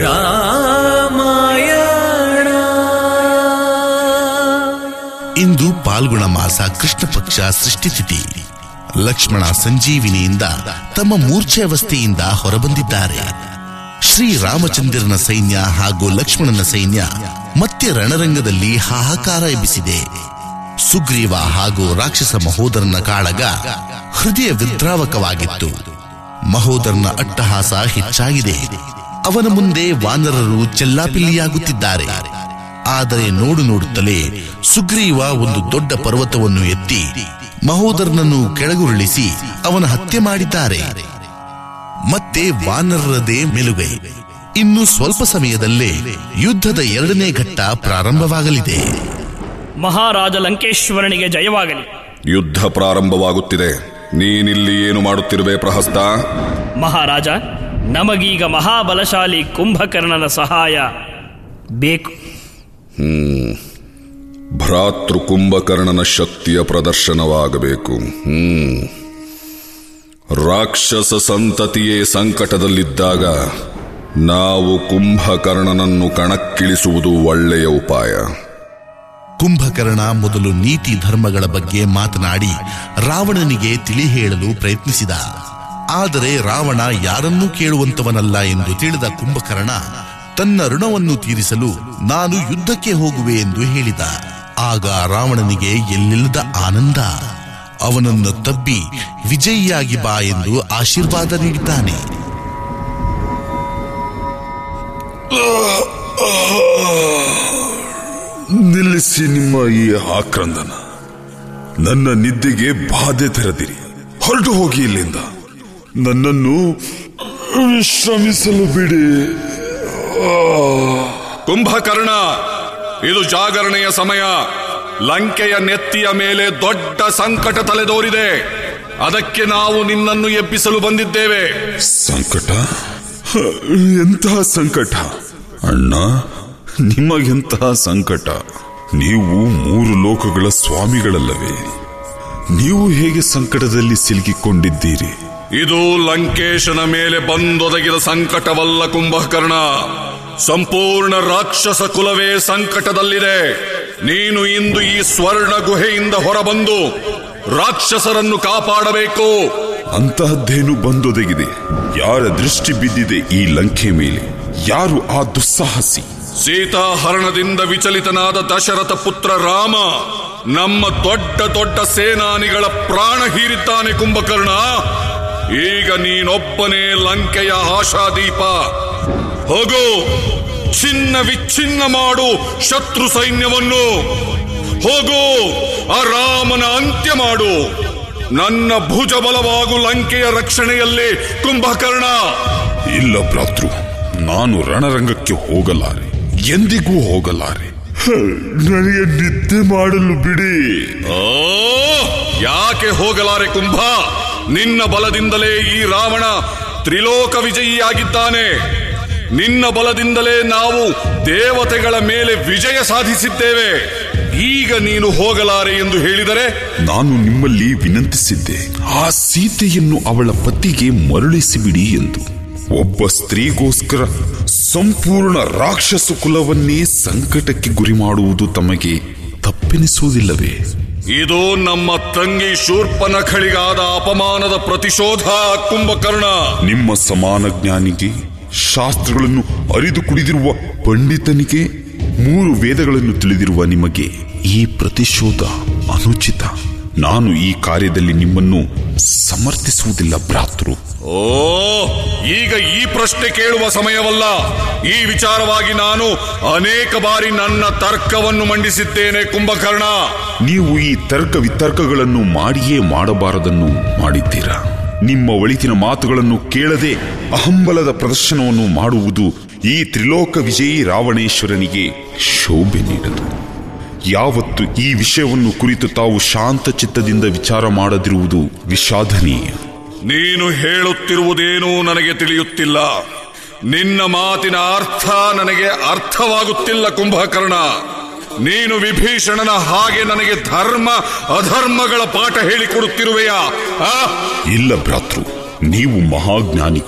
ರಾಮಾಯಣ ಇಂದು ಪಾಲ್ಗುಣ ಮಾಸ ಕೃಷ್ಣ ಪಕ್ಷ ಸೃಷ್ಟಿತಿಥಿ ಲಕ್ಷ್ಮಣ ಸಂಜೀವಿನಿಯಿಂದ ತಮ್ಮ ಮೂರ್ಛಾವಸ್ಥೆಯಿಂದ ಹೊರಬಂದಿದ್ದಾರೆ ಶ್ರೀ ರಾಮಚಂದ್ರನ ಸೈನ್ಯ ಹಾಗೂ ಲಕ್ಷ್ಮಣನ ಸೈನ್ಯ ಮತ್ತೆ ರಣರಂಗದಲ್ಲಿ ಹಾಹಾಕಾರ ಎಬ್ಬಿಸಿದೆ ಸುಗ್ರೀವ ಹಾಗೂ ರಾಕ್ಷಸ ಮಹೋದರನ ಕಾಳಗ ಹೃದಯ ವಿದ್ರಾವಕವಾಗಿತ್ತು ಮಹೋದರನ ಅಟ್ಟಹಾಸ ಹೆಚ್ಚಾಗಿದೆ ಅವನ ಮುಂದೆ ವಾನರರು ಚೆಲ್ಲಾಪಿಲ್ಲಿಯಾಗುತ್ತಿದ್ದಾರೆ ಆದರೆ ನೋಡು ನೋಡುತ್ತಲೇ ಸುಗ್ರೀವ ಒಂದು ದೊಡ್ಡ ಪರ್ವತವನ್ನು ಎತ್ತಿ ಮಹೋದರನನ್ನು ಕೆಳಗುರುಳಿಸಿ ಅವನ ಹತ್ಯೆ ಮಾಡಿದ್ದಾರೆ ಮತ್ತೆ ವಾನರರದೇ ಮೆಲುಗೈ ಇನ್ನು ಸ್ವಲ್ಪ ಸಮಯದಲ್ಲೇ ಯುದ್ಧದ ಎರಡನೇ ಘಟ್ಟ ಪ್ರಾರಂಭವಾಗಲಿದೆ ಮಹಾರಾಜ ಲಂಕೇಶ್ವರನಿಗೆ ಜಯವಾಗಲಿ ಯುದ್ಧ ಪ್ರಾರಂಭವಾಗುತ್ತಿದೆ ನೀನಿಲ್ಲಿ ಏನು ಮಾಡುತ್ತಿರುವೆ ಪ್ರಹಸ್ತ ಮಹಾರಾಜ ನಮಗೀಗ ಮಹಾಬಲಶಾಲಿ ಕುಂಭಕರ್ಣನ ಸಹಾಯ ಬೇಕು ಭ್ರಾತೃ ಕುಂಭಕರ್ಣನ ಶಕ್ತಿಯ ಪ್ರದರ್ಶನವಾಗಬೇಕು ಹ್ಮ್ ರಾಕ್ಷಸ ಸಂತತಿಯೇ ಸಂಕಟದಲ್ಲಿದ್ದಾಗ ನಾವು ಕುಂಭಕರ್ಣನನ್ನು ಕಣಕ್ಕಿಳಿಸುವುದು ಒಳ್ಳೆಯ ಉಪಾಯ ಕುಂಭಕರ್ಣ ಮೊದಲು ನೀತಿ ಧರ್ಮಗಳ ಬಗ್ಗೆ ಮಾತನಾಡಿ ರಾವಣನಿಗೆ ತಿಳಿ ಹೇಳಲು ಪ್ರಯತ್ನಿಸಿದ ಆದರೆ ರಾವಣ ಯಾರನ್ನೂ ಕೇಳುವಂತವನಲ್ಲ ಎಂದು ತಿಳಿದ ಕುಂಭಕರ್ಣ ತನ್ನ ಋಣವನ್ನು ತೀರಿಸಲು ನಾನು ಯುದ್ಧಕ್ಕೆ ಹೋಗುವೆ ಎಂದು ಹೇಳಿದ ಆಗ ರಾವಣನಿಗೆ ಎಲ್ಲಿಲ್ಲದ ಆನಂದ ಅವನನ್ನು ತಬ್ಬಿ ವಿಜಯಿಯಾಗಿ ಬಾ ಎಂದು ಆಶೀರ್ವಾದ ನೀಡಿದ್ದಾನೆ ನಿಲ್ಲಿಸಿ ನಿಮ್ಮ ಈ ಆಕ್ರಂದನ ನನ್ನ ನಿದ್ದೆಗೆ ಬಾಧೆ ತೆರೆದಿರಿ ಹೊರಟು ಹೋಗಿ ಇಲ್ಲಿಂದ ನನ್ನನ್ನು ವಿಶ್ರಮಿಸಲು ಬಿಡಿ ಕುಂಭಕರ್ಣ ಇದು ಜಾಗರಣೆಯ ಸಮಯ ಲಂಕೆಯ ನೆತ್ತಿಯ ಮೇಲೆ ದೊಡ್ಡ ಸಂಕಟ ತಲೆದೋರಿದೆ ಅದಕ್ಕೆ ನಾವು ನಿನ್ನನ್ನು ಎಬ್ಬಿಸಲು ಬಂದಿದ್ದೇವೆ ಸಂಕಟ ಹ, ಎಂತಹ ಸಂಕಟ ಅಣ್ಣ ನಿಮಗೆಂತಹ ಸಂಕಟ ನೀವು ಮೂರು ಲೋಕಗಳ ಸ್ವಾಮಿಗಳಲ್ಲವೇ ನೀವು ಹೇಗೆ ಸಂಕಟದಲ್ಲಿ ಸಿಲುಕಿಕೊಂಡಿದ್ದೀರಿ ಇದು ಲಂಕೇಶನ ಮೇಲೆ ಬಂದೊದಗಿದ ಸಂಕಟವಲ್ಲ ಕುಂಭಕರ್ಣ ಸಂಪೂರ್ಣ ರಾಕ್ಷಸ ಕುಲವೇ ಸಂಕಟದಲ್ಲಿದೆ ನೀನು ಇಂದು ಈ ಸ್ವರ್ಣ ಗುಹೆಯಿಂದ ಹೊರಬಂದು ರಾಕ್ಷಸರನ್ನು ಕಾಪಾಡಬೇಕು ಅಂತಹದ್ದೇನು ಬಂದೊದಗಿದೆ ಯಾರ ದೃಷ್ಟಿ ಬಿದ್ದಿದೆ ಈ ಲಂಕೆ ಮೇಲೆ ಯಾರು ಆ ದುಸ್ಸಾಹಸಿ ಸೀತಾಹರಣದಿಂದ ವಿಚಲಿತನಾದ ದಶರಥ ಪುತ್ರ ರಾಮ ನಮ್ಮ ದೊಡ್ಡ ದೊಡ್ಡ ಸೇನಾನಿಗಳ ಪ್ರಾಣ ಹೀರಿದ್ದಾನೆ ಕುಂಭಕರ್ಣ ಈಗ ನೀನೊಬ್ಬನೇ ಲಂಕೆಯ ಆಶಾದೀಪ ಹೋಗು ಚಿನ್ನ ವಿಚ್ಛಿನ್ನ ಮಾಡು ಶತ್ರು ಸೈನ್ಯವನ್ನು ಹೋಗು ಆ ರಾಮನ ಅಂತ್ಯ ಮಾಡು ನನ್ನ ಭುಜ ಬಲವಾಗು ಲಂಕೆಯ ರಕ್ಷಣೆಯಲ್ಲಿ ಕುಂಭಕರ್ಣ ಇಲ್ಲ ಭ್ರಾತೃ ನಾನು ರಣರಂಗಕ್ಕೆ ಹೋಗಲಾರೆ ಎಂದಿಗೂ ಹೋಗಲಾರೆ ನನಗೆ ನಿದ್ದೆ ಮಾಡಲು ಬಿಡಿ ಓ ಯಾಕೆ ಹೋಗಲಾರೆ ಕುಂಭ ನಿನ್ನ ಬಲದಿಂದಲೇ ಈ ರಾವಣ ತ್ರಿಲೋಕ ವಿಜಯಿಯಾಗಿದ್ದಾನೆ ನಿನ್ನ ಬಲದಿಂದಲೇ ನಾವು ದೇವತೆಗಳ ಮೇಲೆ ವಿಜಯ ಸಾಧಿಸಿದ್ದೇವೆ ಈಗ ನೀನು ಹೋಗಲಾರೆ ಎಂದು ಹೇಳಿದರೆ ನಾನು ನಿಮ್ಮಲ್ಲಿ ವಿನಂತಿಸಿದ್ದೆ ಆ ಸೀತೆಯನ್ನು ಅವಳ ಪತಿಗೆ ಮರಳಿಸಿಬಿಡಿ ಎಂದು ಒಬ್ಬ ಸ್ತ್ರೀಗೋಸ್ಕರ ಸಂಪೂರ್ಣ ರಾಕ್ಷಸ ಕುಲವನ್ನೇ ಸಂಕಟಕ್ಕೆ ಗುರಿ ಮಾಡುವುದು ತಮಗೆ ತಪ್ಪೆನಿಸುವುದಿಲ್ಲವೇ ಇದು ನಮ್ಮ ತಂಗಿ ಶೂರ್ಪನಖಳಿಗಾದ ಅಪಮಾನದ ಪ್ರತಿಶೋಧ ಕುಂಭಕರ್ಣ ನಿಮ್ಮ ಸಮಾನ ಜ್ಞಾನಿಗೆ ಶಾಸ್ತ್ರಗಳನ್ನು ಅರಿದು ಕುಡಿದಿರುವ ಪಂಡಿತನಿಗೆ ಮೂರು ವೇದಗಳನ್ನು ತಿಳಿದಿರುವ ನಿಮಗೆ ಈ ಪ್ರತಿಶೋಧ ಅನುಚಿತ ನಾನು ಈ ಕಾರ್ಯದಲ್ಲಿ ನಿಮ್ಮನ್ನು ಸಮರ್ಥಿಸುವುದಿಲ್ಲ ಭ್ರಾತೃ ಓ ಈಗ ಈ ಪ್ರಶ್ನೆ ಕೇಳುವ ಸಮಯವಲ್ಲ ಈ ವಿಚಾರವಾಗಿ ನಾನು ಅನೇಕ ಬಾರಿ ನನ್ನ ತರ್ಕವನ್ನು ಮಂಡಿಸಿದ್ದೇನೆ ಕುಂಭಕರ್ಣ ನೀವು ಈ ತರ್ಕ ವಿತರ್ಕಗಳನ್ನು ಮಾಡಿಯೇ ಮಾಡಬಾರದನ್ನು ಮಾಡಿದ್ದೀರಾ ನಿಮ್ಮ ಒಳಿತಿನ ಮಾತುಗಳನ್ನು ಕೇಳದೆ ಅಹಂಬಲದ ಪ್ರದರ್ಶನವನ್ನು ಮಾಡುವುದು ಈ ತ್ರಿಲೋಕ ವಿಜಯಿ ರಾವಣೇಶ್ವರನಿಗೆ ಶೋಭೆ ನೀಡದು ಯಾವತ್ತು ಈ ವಿಷಯವನ್ನು ಕುರಿತು ತಾವು ಶಾಂತ ಚಿತ್ತದಿಂದ ವಿಚಾರ ಮಾಡದಿರುವುದು ವಿಷಾದನೀಯ ನೀನು ಹೇಳುತ್ತಿರುವುದೇನೂ ನನಗೆ ತಿಳಿಯುತ್ತಿಲ್ಲ ನಿನ್ನ ಮಾತಿನ ಅರ್ಥ ನನಗೆ ಅರ್ಥವಾಗುತ್ತಿಲ್ಲ ಕುಂಭಕರ್ಣ ನೀನು ವಿಭೀಷಣನ ಹಾಗೆ ನನಗೆ ಧರ್ಮ ಅಧರ್ಮಗಳ ಪಾಠ ಹೇಳಿಕೊಡುತ್ತಿರುವೆಯಾ ಆ? ಇಲ್ಲ ಭ್ರಾತೃ ನೀವು ಮಹಾಜ್ಞಾನಿಗಳು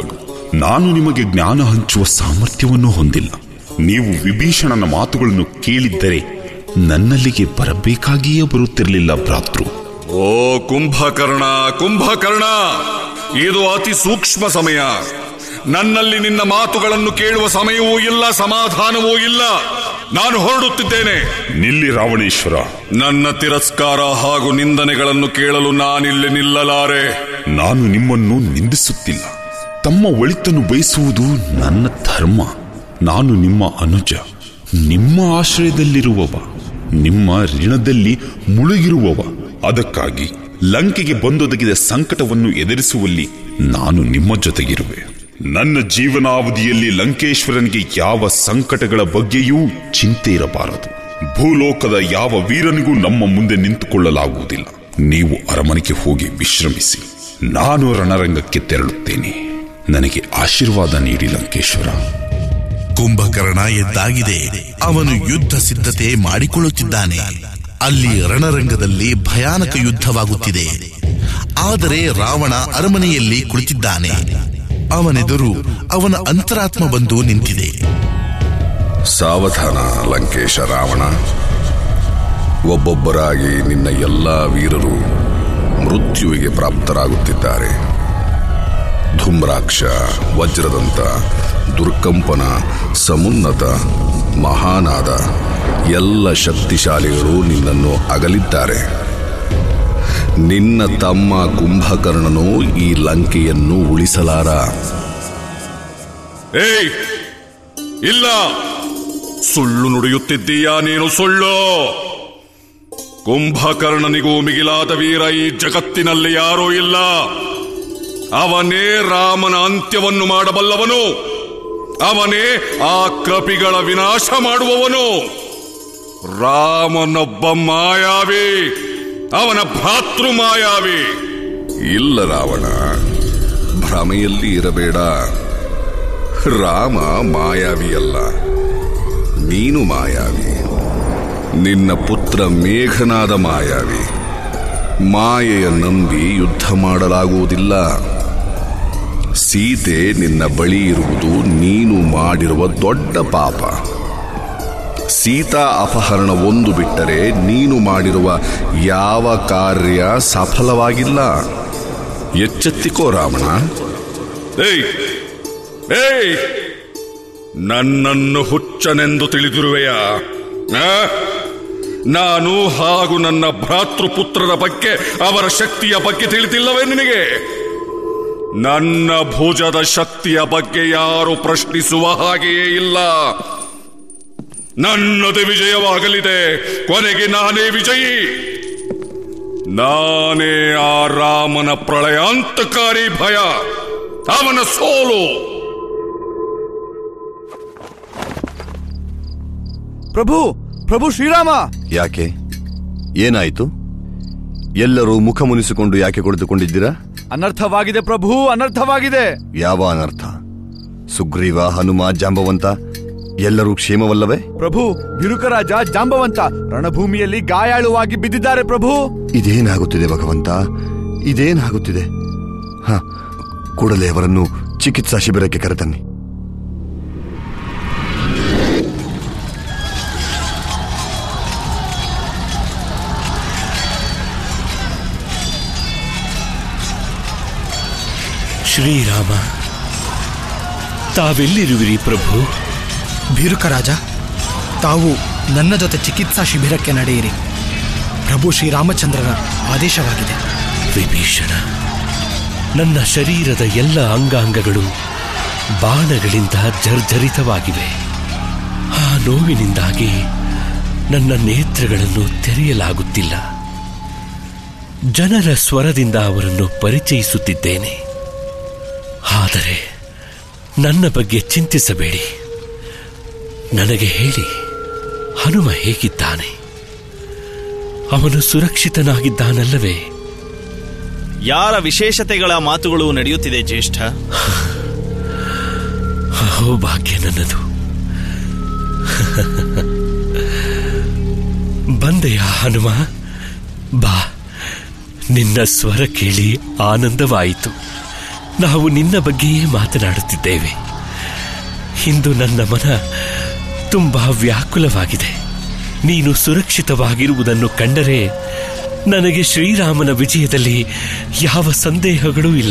ನಾನು ನಿಮಗೆ ಜ್ಞಾನ ಹಂಚುವ ಸಾಮರ್ಥ್ಯವನ್ನು ಹೊಂದಿಲ್ಲ ನೀವು ವಿಭೀಷಣನ ಮಾತುಗಳನ್ನು ಕೇಳಿದ್ದರೆ ನನ್ನಲ್ಲಿಗೆ ಬರಬೇಕಾಗಿಯೇ ಬರುತ್ತಿರಲಿಲ್ಲ ಭ್ರಾತೃ ಓ ಕುಂಭಕರ್ಣ ಕುಂಭಕರ್ಣ ಇದು ಅತಿ ಸೂಕ್ಷ್ಮ ಸಮಯ ನನ್ನಲ್ಲಿ ನಿನ್ನ ಮಾತುಗಳನ್ನು ಕೇಳುವ ಸಮಯವೂ ಇಲ್ಲ ಸಮಾಧಾನವೂ ಇಲ್ಲ ನಾನು ಹೊರಡುತ್ತಿದ್ದೇನೆ ನಿಲ್ಲಿ ರಾವಣೇಶ್ವರ ನನ್ನ ತಿರಸ್ಕಾರ ಹಾಗೂ ನಿಂದನೆಗಳನ್ನು ಕೇಳಲು ನಾನಿಲ್ಲಿ ನಿಲ್ಲಲಾರೆ ನಾನು ನಿಮ್ಮನ್ನು ನಿಂದಿಸುತ್ತಿಲ್ಲ ತಮ್ಮ ಒಳಿತನ್ನು ಬಯಸುವುದು ನನ್ನ ಧರ್ಮ ನಾನು ನಿಮ್ಮ ಅನುಜ ನಿಮ್ಮ ಆಶ್ರಯದಲ್ಲಿರುವವ ನಿಮ್ಮ ಋಣದಲ್ಲಿ ಮುಳುಗಿರುವವ ಅದಕ್ಕಾಗಿ ಲಂಕೆಗೆ ಬಂದೊದಗಿದ ಸಂಕಟವನ್ನು ಎದುರಿಸುವಲ್ಲಿ ನಾನು ನಿಮ್ಮ ಜೊತೆಗಿರುವೆ ನನ್ನ ಜೀವನಾವಧಿಯಲ್ಲಿ ಲಂಕೇಶ್ವರನಿಗೆ ಯಾವ ಸಂಕಟಗಳ ಬಗ್ಗೆಯೂ ಚಿಂತೆ ಇರಬಾರದು ಭೂಲೋಕದ ಯಾವ ವೀರನಿಗೂ ನಮ್ಮ ಮುಂದೆ ನಿಂತುಕೊಳ್ಳಲಾಗುವುದಿಲ್ಲ ನೀವು ಅರಮನೆಗೆ ಹೋಗಿ ವಿಶ್ರಮಿಸಿ ನಾನು ರಣರಂಗಕ್ಕೆ ತೆರಳುತ್ತೇನೆ ನನಗೆ ಆಶೀರ್ವಾದ ನೀಡಿ ಲಂಕೇಶ್ವರ ಕುಂಭಕರ್ಣ ಎದ್ದಾಗಿದೆ ಅವನು ಯುದ್ಧ ಸಿದ್ಧತೆ ಮಾಡಿಕೊಳ್ಳುತ್ತಿದ್ದಾನೆ ಅಲ್ಲಿ ರಣರಂಗದಲ್ಲಿ ಭಯಾನಕ ಯುದ್ಧವಾಗುತ್ತಿದೆ ಆದರೆ ರಾವಣ ಅರಮನೆಯಲ್ಲಿ ಕುಳಿತಿದ್ದಾನೆ ಅವನೆದುರು ಅವನ ಅಂತರಾತ್ಮ ಬಂದು ನಿಂತಿದೆ ಸಾವಧಾನ ಲಂಕೇಶ ರಾವಣ ಒಬ್ಬೊಬ್ಬರಾಗಿ ನಿನ್ನ ಎಲ್ಲ ವೀರರು ಮೃತ್ಯುವಿಗೆ ಪ್ರಾಪ್ತರಾಗುತ್ತಿದ್ದಾರೆ ಧೂಮ್ರಾಕ್ಷ ವಜ್ರದಂತ ದುರ್ಕಂಪನ ಸಮುನ್ನತ ಮಹಾನಾದ ಎಲ್ಲ ಶಕ್ತಿಶಾಲಿಗಳು ನಿನ್ನನ್ನು ಅಗಲಿದ್ದಾರೆ ನಿನ್ನ ತಮ್ಮ ಕುಂಭಕರ್ಣನು ಈ ಲಂಕೆಯನ್ನು ಉಳಿಸಲಾರ ಏಯ್ ಇಲ್ಲ ಸುಳ್ಳು ನುಡಿಯುತ್ತಿದ್ದೀಯಾ ನೀನು ಸುಳ್ಳು ಕುಂಭಕರ್ಣನಿಗೂ ಮಿಗಿಲಾದ ವೀರ ಈ ಜಗತ್ತಿನಲ್ಲಿ ಯಾರೂ ಇಲ್ಲ ಅವನೇ ರಾಮನ ಅಂತ್ಯವನ್ನು ಮಾಡಬಲ್ಲವನು ಅವನೇ ಆ ಕಪಿಗಳ ವಿನಾಶ ಮಾಡುವವನು ರಾಮನೊಬ್ಬ ಮಾಯಾವಿ ಅವನ ಭ್ರಾತೃ ಮಾಯಾವಿ ಇಲ್ಲ ರಾವಣ ಭ್ರಮೆಯಲ್ಲಿ ಇರಬೇಡ ರಾಮ ಮಾಯಾವಿಯಲ್ಲ ನೀನು ಮಾಯಾವಿ ನಿನ್ನ ಪುತ್ರ ಮೇಘನಾದ ಮಾಯಾವಿ ಮಾಯೆಯ ನಂಬಿ ಯುದ್ಧ ಮಾಡಲಾಗುವುದಿಲ್ಲ ಸೀತೆ ನಿನ್ನ ಬಳಿ ಇರುವುದು ನೀನು ಮಾಡಿರುವ ದೊಡ್ಡ ಪಾಪ ಸೀತಾ ಅಪಹರಣ ಒಂದು ಬಿಟ್ಟರೆ ನೀನು ಮಾಡಿರುವ ಯಾವ ಕಾರ್ಯ ಸಫಲವಾಗಿಲ್ಲ ಎಚ್ಚೆತ್ತಿಕೋ ರಾವಣ ಏಯ್ ಏಯ್ ನನ್ನನ್ನು ಹುಚ್ಚನೆಂದು ತಿಳಿದಿರುವೆಯಾ ಆ? ನಾನು ಹಾಗೂ ನನ್ನ ಭ್ರಾತೃಪುತ್ರರ ಬಗ್ಗೆ ಅವರ ಶಕ್ತಿಯ ಬಗ್ಗೆ ತಿಳಿದಿಲ್ಲವೇ ನಿನಗೆ ನನ್ನ ಭುಜದ ಶಕ್ತಿಯ ಬಗ್ಗೆ ಯಾರು ಪ್ರಶ್ನಿಸುವ ಹಾಗೆಯೇ ಇಲ್ಲ ನನ್ನದೇ ವಿಜಯವಾಗಲಿದೆ ಕೊನೆಗೆ ನಾನೇ ವಿಜಯಿ ನಾನೇ ಆ ರಾಮನ ಪ್ರಳಯಾಂತಕಾರಿ ಭಯ ಅವನ ಸೋಲು ಪ್ರಭು ಪ್ರಭು ಶ್ರೀರಾಮ ಯಾಕೆ ಏನಾಯಿತು ಎಲ್ಲರೂ ಮುಖ ಮುನಿಸಿಕೊಂಡು ಯಾಕೆ ಕುಳಿತುಕೊಂಡಿದ್ದೀರಾ ಅನರ್ಥವಾಗಿದೆ ಪ್ರಭು ಅನರ್ಥವಾಗಿದೆ ಯಾವ ಅನರ್ಥ ಸುಗ್ರೀವ ಹನುಮ ಜಾಂಬವಂತ ಎಲ್ಲರೂ ಕ್ಷೇಮವಲ್ಲವೇ ಪ್ರಭು ಬಿರುಕರಾಜ ಜಾಂಬವಂತ ರಣಭೂಮಿಯಲ್ಲಿ ಗಾಯಾಳುವಾಗಿ ಬಿದ್ದಿದ್ದಾರೆ ಪ್ರಭು ಇದೇನಾಗುತ್ತಿದೆ ಭಗವಂತ ಇದೇನಾಗುತ್ತಿದೆ ಹ ಕೂಡಲೇ ಅವರನ್ನು ಚಿಕಿತ್ಸಾ ಶಿಬಿರಕ್ಕೆ ಕರೆತನ್ನಿ ಶ್ರೀರಾಮ ತಾವೆಲ್ಲಿರುವಿರಿ ಪ್ರಭು ಭೀರುಕರಾಜ ತಾವು ನನ್ನ ಜೊತೆ ಚಿಕಿತ್ಸಾ ಶಿಬಿರಕ್ಕೆ ನಡೆಯಿರಿ ಪ್ರಭು ಶ್ರೀರಾಮಚಂದ್ರರ ಆದೇಶವಾಗಿದೆ ವಿಭೀಷಣ ನನ್ನ ಶರೀರದ ಎಲ್ಲ ಅಂಗಾಂಗಗಳು ಬಾಣಗಳಿಂದ ಜರ್ಜರಿತವಾಗಿವೆ ಆ ನೋವಿನಿಂದಾಗಿ ನನ್ನ ನೇತ್ರಗಳನ್ನು ತೆರೆಯಲಾಗುತ್ತಿಲ್ಲ ಜನರ ಸ್ವರದಿಂದ ಅವರನ್ನು ಪರಿಚಯಿಸುತ್ತಿದ್ದೇನೆ ಆದರೆ ನನ್ನ ಬಗ್ಗೆ ಚಿಂತಿಸಬೇಡಿ ನನಗೆ ಹೇಳಿ ಹನುಮ ಹೇಗಿದ್ದಾನೆ ಅವನು ಸುರಕ್ಷಿತನಾಗಿದ್ದಾನಲ್ಲವೇ ಯಾರ ವಿಶೇಷತೆಗಳ ಮಾತುಗಳು ನಡೆಯುತ್ತಿದೆ ಜ್ಯೇಷ್ಠ ಅಹೋ ಭಾಗ್ಯ ನನ್ನದು ಬಂದೆಯ ಹನುಮ ಬಾ ನಿನ್ನ ಸ್ವರ ಕೇಳಿ ಆನಂದವಾಯಿತು ನಾವು ನಿನ್ನ ಬಗ್ಗೆಯೇ ಮಾತನಾಡುತ್ತಿದ್ದೇವೆ ಇಂದು ನನ್ನ ಮನ ತುಂಬಾ ವ್ಯಾಕುಲವಾಗಿದೆ ನೀನು ಸುರಕ್ಷಿತವಾಗಿರುವುದನ್ನು ಕಂಡರೆ ನನಗೆ ಶ್ರೀರಾಮನ ವಿಜಯದಲ್ಲಿ ಯಾವ ಸಂದೇಹಗಳೂ ಇಲ್ಲ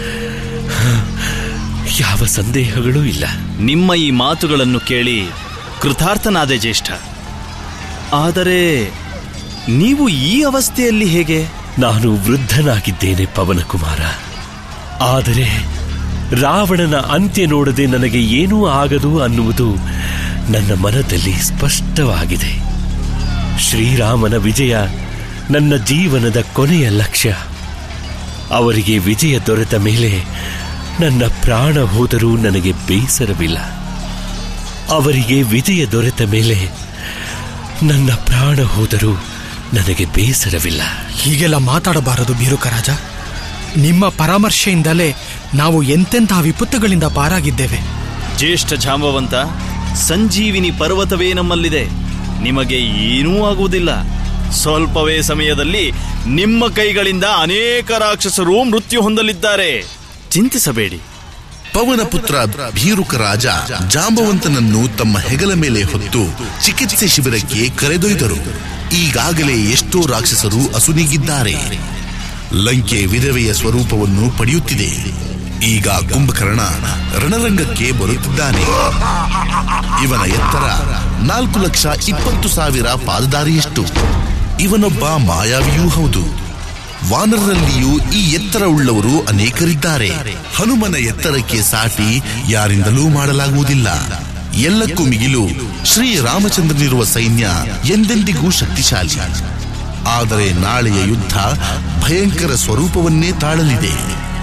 ಯಾವ ಸಂದೇಹಗಳೂ ಇಲ್ಲ ನಿಮ್ಮ ಈ ಮಾತುಗಳನ್ನು ಕೇಳಿ ಕೃತಾರ್ಥನಾದೆ ಜ್ಯೇಷ್ಠ ಆದರೆ ನೀವು ಈ ಅವಸ್ಥೆಯಲ್ಲಿ ಹೇಗೆ ನಾನು ವೃದ್ಧನಾಗಿದ್ದೇನೆ ಪವನಕುಮಾರ ಆದರೆ ರಾವಣನ ಅಂತ್ಯ ನೋಡದೆ ನನಗೆ ಏನೂ ಆಗದು ಅನ್ನುವುದು ನನ್ನ ಮನದಲ್ಲಿ ಸ್ಪಷ್ಟವಾಗಿದೆ ಶ್ರೀರಾಮನ ವಿಜಯ ನನ್ನ ಜೀವನದ ಕೊನೆಯ ಲಕ್ಷ್ಯ ಅವರಿಗೆ ವಿಜಯ ದೊರೆತ ಮೇಲೆ ನನ್ನ ಪ್ರಾಣ ಹೋದರೂ ನನಗೆ ಬೇಸರವಿಲ್ಲ ಅವರಿಗೆ ವಿಜಯ ದೊರೆತ ಮೇಲೆ ನನ್ನ ಪ್ರಾಣ ಹೋದರೂ ನನಗೆ ಬೇಸರವಿಲ್ಲ ಹೀಗೆಲ್ಲ ಮಾತಾಡಬಾರದು ಬೀರುಕ ರಾಜ ನಿಮ್ಮ ಪರಾಮರ್ಶೆಯಿಂದಲೇ ನಾವು ಎಂತೆಂತಹ ವಿಪತ್ತುಗಳಿಂದ ಪಾರಾಗಿದ್ದೇವೆ ಜ್ಯೇಷ್ಠ ಜಾಂಬವಂತ ಸಂಜೀವಿನಿ ಪರ್ವತವೇ ನಮ್ಮಲ್ಲಿದೆ ನಿಮಗೆ ಏನೂ ಆಗುವುದಿಲ್ಲ ಸ್ವಲ್ಪವೇ ಸಮಯದಲ್ಲಿ ನಿಮ್ಮ ಕೈಗಳಿಂದ ಅನೇಕ ರಾಕ್ಷಸರು ಮೃತ್ಯು ಹೊಂದಲಿದ್ದಾರೆ ಚಿಂತಿಸಬೇಡಿ ಪವನಪುತ್ರ ಭೀರುಕ ರಾಜ ಜಾಂಬವಂತನನ್ನು ತಮ್ಮ ಹೆಗಲ ಮೇಲೆ ಹೊತ್ತು ಚಿಕಿತ್ಸೆ ಶಿಬಿರಕ್ಕೆ ಕರೆದೊಯ್ದರು ಈಗಾಗಲೇ ಎಷ್ಟೋ ರಾಕ್ಷಸರು ಅಸುನೀಗಿದ್ದಾರೆ ಲಂಕೆ ವಿಧವೆಯ ಸ್ವರೂಪವನ್ನು ಪಡೆಯುತ್ತಿದೆ ಈಗ ಕುಂಭಕರ್ಣ ರಣರಂಗಕ್ಕೆ ಬರುತ್ತಿದ್ದಾನೆ ಇವನ ಎತ್ತರ ನಾಲ್ಕು ಲಕ್ಷ ಇಪ್ಪತ್ತು ಸಾವಿರ ಪಾದದಾರಿಯಷ್ಟು ಇವನೊಬ್ಬ ಮಾಯಾವಿಯೂ ಹೌದು ವಾನರರಲ್ಲಿಯೂ ಈ ಎತ್ತರ ಉಳ್ಳವರು ಅನೇಕರಿದ್ದಾರೆ ಹನುಮನ ಎತ್ತರಕ್ಕೆ ಸಾಟಿ ಯಾರಿಂದಲೂ ಮಾಡಲಾಗುವುದಿಲ್ಲ ಎಲ್ಲಕ್ಕೂ ಮಿಗಿಲು ಶ್ರೀ ರಾಮಚಂದ್ರನಿರುವ ಸೈನ್ಯ ಎಂದೆಂದಿಗೂ ಶಕ್ತಿಶಾಲಿ ಆದರೆ ನಾಳೆಯ ಯುದ್ಧ ಭಯಂಕರ ಸ್ವರೂಪವನ್ನೇ ತಾಳಲಿದೆ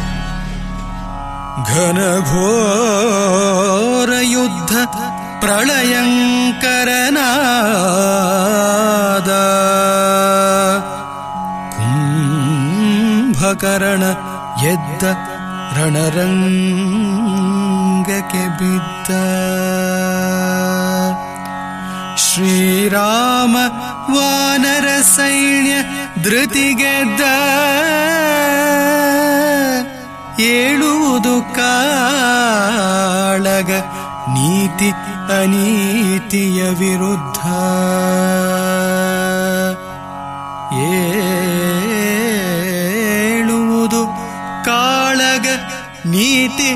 ಘನಘೋರ ಯುದ್ಧ ಪ್ರಳಯಂಕರನಾದ ಕುಂಭಕರ್ಣ ಎದ್ದ ರಣರಂಗಕ್ಕೆ ಬಿದ್ದ ಶ್ರೀರಾಮ ವಾನರ ಸೈನ್ಯ ಧೃತಿಗೆದ್ದ ಏಳುವುದು ಕಾಳಗ ನೀತಿ ಅನೀತಿಯ ವಿರುದ್ಧ ಏಳುವುದು ಕಾಳಗ ನೀತಿ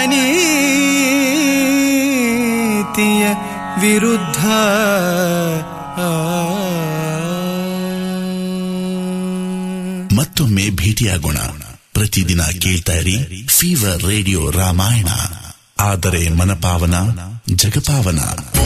ಅನೀತಿಯ ವಿರುದ್ಧ ಮತ್ತೊಮ್ಮೆ ಭೇಟಿಯಾಗೋಣ ಪ್ರತಿದಿನ ಕೇಳ್ತಾ ಇರಿ ಫೀವರ್ ರೇಡಿಯೋ ರಾಮಾಯಣ ಆದರೆ ಮನಪಾವನ ಜಗಪಾವನ